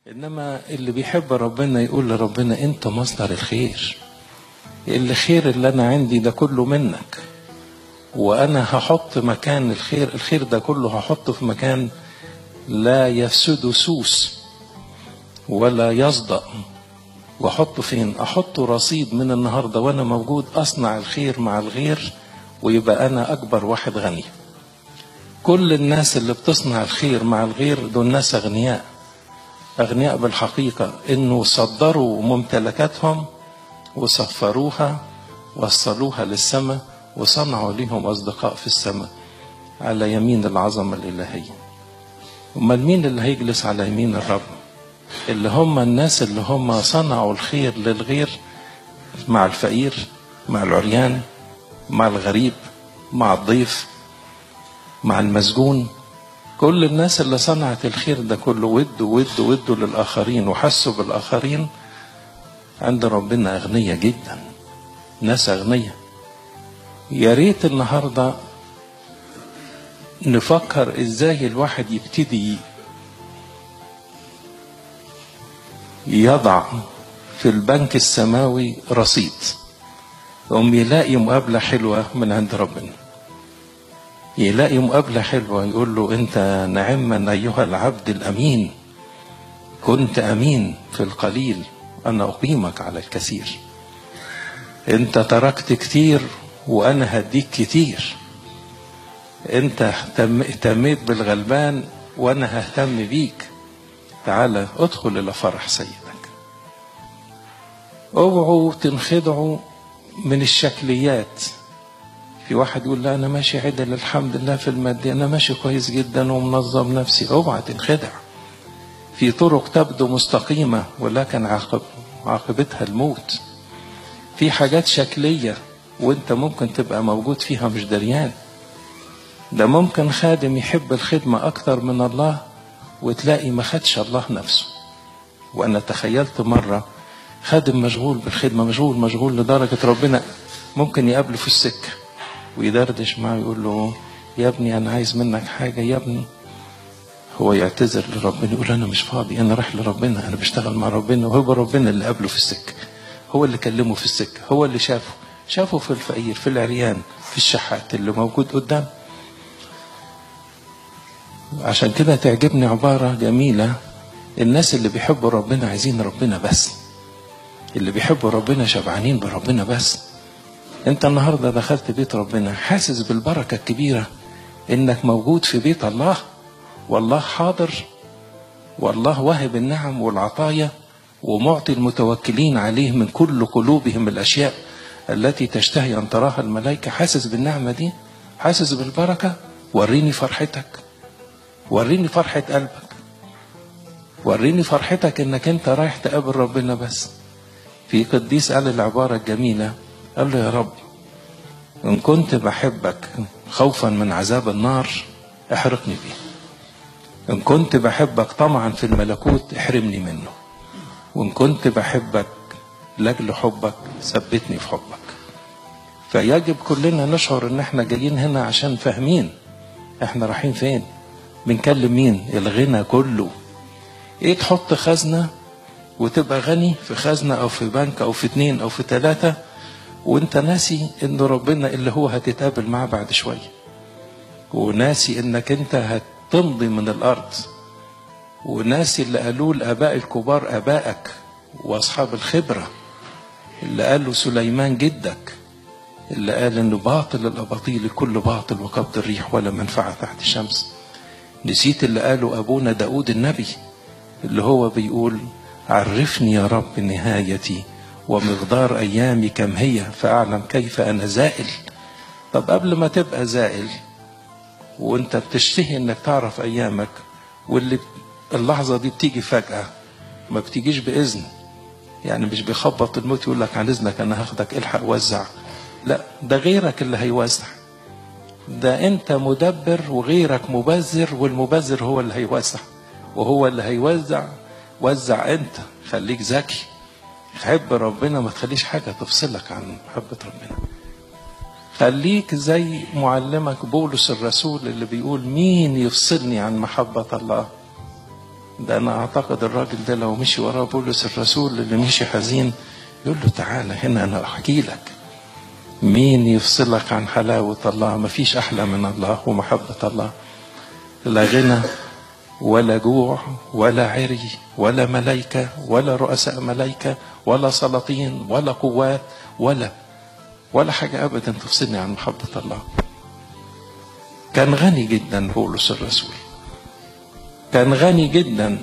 انما اللي بيحب ربنا يقول لربنا انت مصدر الخير الخير اللي انا عندي ده كله منك وانا هحط مكان الخير الخير ده كله هحطه في مكان لا يفسد سوس ولا يصدأ واحطه فين احطه رصيد من النهارده وانا موجود اصنع الخير مع الغير ويبقى انا اكبر واحد غني كل الناس اللي بتصنع الخير مع الغير دول ناس اغنياء اغنياء بالحقيقه انه صدروا ممتلكاتهم وسفروها وصلوها للسماء وصنعوا لهم اصدقاء في السماء على يمين العظمه الالهيه امال مين اللي هيجلس على يمين الرب اللي هم الناس اللي هم صنعوا الخير للغير مع الفقير مع العريان مع الغريب مع الضيف مع المسجون كل الناس اللي صنعت الخير ده كله ودوا ودوا ودوا للآخرين وحسوا بالآخرين عند ربنا أغنية جدا ناس أغنية يا ريت النهاردة نفكر ازاي الواحد يبتدي يضع في البنك السماوي رصيد يقوم يلاقي مقابلة حلوة من عند ربنا يلاقي مقابلة حلوة يقول له أنت نعما أيها العبد الأمين كنت أمين في القليل أنا أقيمك على الكثير أنت تركت كتير وأنا هديك كتير أنت اهتميت بالغلبان وأنا ههتم بيك تعالى ادخل إلى فرح سيدك اوعوا تنخدعوا من الشكليات في واحد يقول لا انا ماشي عدل الحمد لله في المادة انا ماشي كويس جدا ومنظم نفسي اوعى تنخدع في طرق تبدو مستقيمة ولكن عاقب عاقبتها الموت في حاجات شكلية وانت ممكن تبقى موجود فيها مش دريان ده ممكن خادم يحب الخدمة أكتر من الله وتلاقي ما خدش الله نفسه وأنا تخيلت مرة خادم مشغول بالخدمة مشغول مشغول لدرجة ربنا ممكن يقابله في السكة ويدردش معه يقول له يا ابني أنا عايز منك حاجة يا ابني هو يعتذر لربنا يقول أنا مش فاضي أنا رايح لربنا أنا بشتغل مع ربنا وهو ربنا اللي قابله في السكة هو اللي كلمه في السكة هو اللي شافه شافه في الفقير في العريان في الشحات اللي موجود قدام عشان كده تعجبني عبارة جميلة الناس اللي بيحبوا ربنا عايزين ربنا بس اللي بيحبوا ربنا شبعانين بربنا بس انت النهاردة دخلت بيت ربنا حاسس بالبركة الكبيرة انك موجود في بيت الله والله حاضر والله واهب النعم والعطايا ومعطي المتوكلين عليه من كل قلوبهم الاشياء التي تشتهي ان تراها الملائكة حاسس بالنعمة دي حاسس بالبركة وريني فرحتك وريني فرحة قلبك وريني فرحتك انك انت رايح تقابل ربنا بس في قديس قال العبارة الجميلة قال له يا رب إن كنت بحبك خوفا من عذاب النار احرقني بيه إن كنت بحبك طمعا في الملكوت احرمني منه وإن كنت بحبك لأجل حبك ثبتني في حبك فيجب كلنا نشعر إن احنا جايين هنا عشان فاهمين احنا رايحين فين بنكلم مين الغنى كله ايه تحط خزنة وتبقى غني في خزنة او في بنك او في اتنين او في تلاتة وانت ناسي ان ربنا اللي هو هتتقابل معاه بعد شوية وناسي انك انت هتمضي من الارض وناسي اللي قالوه الاباء الكبار ابائك واصحاب الخبرة اللي قاله سليمان جدك اللي قال انه باطل الاباطيل كل باطل وقبض الريح ولا منفعة تحت الشمس نسيت اللي قاله أبونا داود النبي اللي هو بيقول عرفني يا رب نهايتي ومقدار أيامي كم هي فأعلم كيف أنا زائل طب قبل ما تبقى زائل وانت بتشتهي انك تعرف أيامك واللي اللحظة دي بتيجي فجأة ما بتيجيش بإذن يعني مش بيخبط الموت يقول لك عن إذنك أنا هاخدك الحق وزع لا ده غيرك اللي هيوزع ده انت مدبر وغيرك مبذر والمبذر هو اللي هيوزع وهو اللي هيوزع وزع انت خليك ذكي حب ربنا ما تخليش حاجة تفصلك عن محبة ربنا خليك زي معلمك بولس الرسول اللي بيقول مين يفصلني عن محبة الله ده انا اعتقد الراجل ده لو مشي وراه بولس الرسول اللي مشي حزين يقول له تعالى هنا انا احكي لك مين يفصلك عن حلاوة الله مفيش أحلى من الله ومحبة الله لا غنى ولا جوع ولا عري ولا ملائكة ولا رؤساء ملائكة ولا سلاطين ولا قوات ولا ولا حاجة أبدا تفصلني عن محبة الله كان غني جدا بولس الرسول كان غني جدا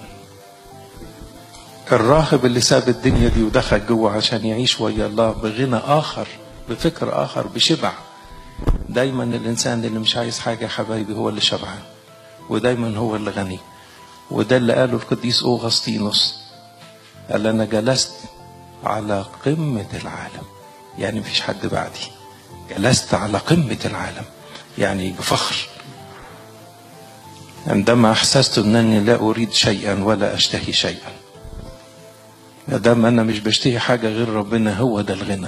الراهب اللي ساب الدنيا دي ودخل جوه عشان يعيش ويا الله بغنى آخر بفكر آخر بشبع دايما الإنسان اللي مش عايز حاجة يا حبايبي هو اللي شبعان ودايما هو اللي غني وده اللي قاله القديس أوغسطينوس قال أنا جلست على قمة العالم يعني مفيش حد بعدي جلست على قمة العالم يعني بفخر عندما أحسست أنني لا أريد شيئا ولا أشتهي شيئا ما دام أنا مش بشتهي حاجة غير ربنا هو ده الغنى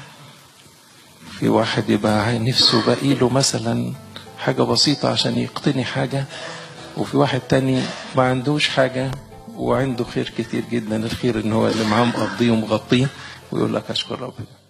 في واحد يبقى نفسه باقي له مثلا حاجة بسيطة عشان يقتني حاجة وفي واحد تاني ما عندوش حاجة وعنده خير كتير جدا الخير ان هو اللي معاه مقضيه ومغطيه ويقول لك اشكر ربنا